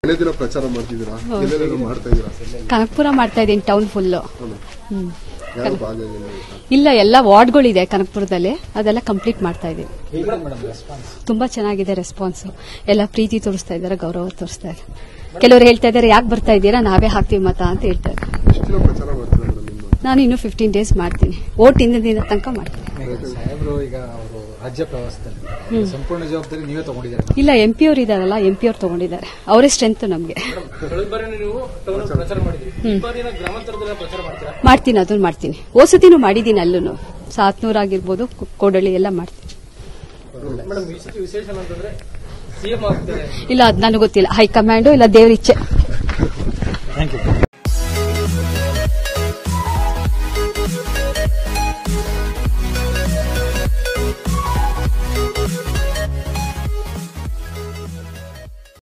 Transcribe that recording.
ಎರಡನೇ ದಿನ ಪ್ರಚಾರ ಮಾಡ್ತಿದ್ದೀರಾ ಎಲ್ಲೆಲ್ಲೆಲ್ಲ ಮಾಡ್ತಾ ಇದ್ದೀರಾ ಕನಕಪುರ ಮಾಡ್ತಾ ಇದ್ದೀನಿ ಟೌನ್ ಫುಲ್ಲು ಹೌದು. ಹ್ಮ್ ಯಾರು ಭಾಗಿಯಾಗಿಲ್ಲ ಇಲ್ಲ ಎಲ್ಲ ವಾರ್ಡ್ಗಳಿದೆ ಕನಕಪುರದಲ್ಲಿ ಅದೆಲ್ಲ ಕಂಪ್ಲೀಟ್ ಮಾಡ್ತಾ ಇದ್ದೀವಿ ತುಂಬಾ ಚೆನ್ನಾಗಿದೆ ರೆಸ್ಪಾನ್ಸ್ ಎಲ್ಲ ಪ್ರೀತಿ ತೋರಿಸ್ತಾ ಇದ್ದಾರೆ ಗೌರವ ತೋರಿಸ್ತಾ ಇದ್ದಾರೆ ಕೆಲವರು ಹೇಳ್ತಾ ಇದ್ದಾರೆ ಯಾಕೆ ಬರ್ತಾ ಇದ್ದೀರಾ ನಾವೇ ಹಾಕ್ತೀವಿ ಮತ ಅಂತ ಹೇಳ್ತಾರೆ ಎಷ್ಟು ದಿನ ಪ್ರಚಾರ ಮಾಡ್ತೀರಾ ಮೇಡಮ್ ನಿಮ್ಮ ನಾನು ಇನ್ನು ಫಿಫ್ಟೀನ್ ಡೇಸ್ ಮಾಡ್ತೀನಿ ಓಟ್ ಇಂದ ದಿನ ತನಕ ಮಾಡ್ತೀನಿ ಸಾಹೇಬರು ಈಗ ಅವರು ರಾಜ್ಯ ಪ್ರವಾಸದಲ್ಲಿ ಸಂಪೂರ್ಣ ಜವಾಬ್ದಾರಿ ನೀವೇ ತಗೊಂಡಿದ್ದೀರಾ ಇಲ್ಲ ಎಂ ಪಿ ಅವ್ರು ಇದಾರಲ್ಲ ಎಂ ಪಿ ಅವ್ರು ತಗೊಂಡಿದ್ದಾರೆ ಅವರೇ ಸ್ಟ್ರೆಂತ್ ನಮಗೆ ಕಳೆದ ಬಾರಿ ನೀವು ಟೌನ್ ಪ್ರಚಾರ ಮಾಡಿದ್ರಿ ಈ ಬಾರಿನ ಗ್ರಾಮಾಂತರದಲ್ಲಿ ಪ್ರಚಾರ ಮಾಡ್ತೀರಾ ಮಾಡ್ತೀನಿ ಅದನ್ನ ಮಾಡ್ತೀನಿ ಓಸತಿನೂ ಮಾಡಿದ್ದೀನಿ ಅಲ್ಲೂ ಸಾತ್ನೂರ್ ಆಗಿರ್ಬೋದು ಕು- ಕೋಡಳ್ಳಿ ಎಲ್ಲ ಮಾಡ್ತೀನಿ ಮೇಡಮ್ ಈ ಸತಿ ವಿಶೇಷ ಅಂತಂದ್ರೆ ಸಿಎಂ ಆಗ್ತಾರೆ ಇಲ್ಲ ಅದು ನನಗೆ ಗೊತ್ತಿಲ್ಲ ಹೈಕಮಾಂಡು ಇಲ್ಲ ದೇವ್ರ ಇಚ್ಛೆ ಥ್ಯಾಂಕ್ ಯು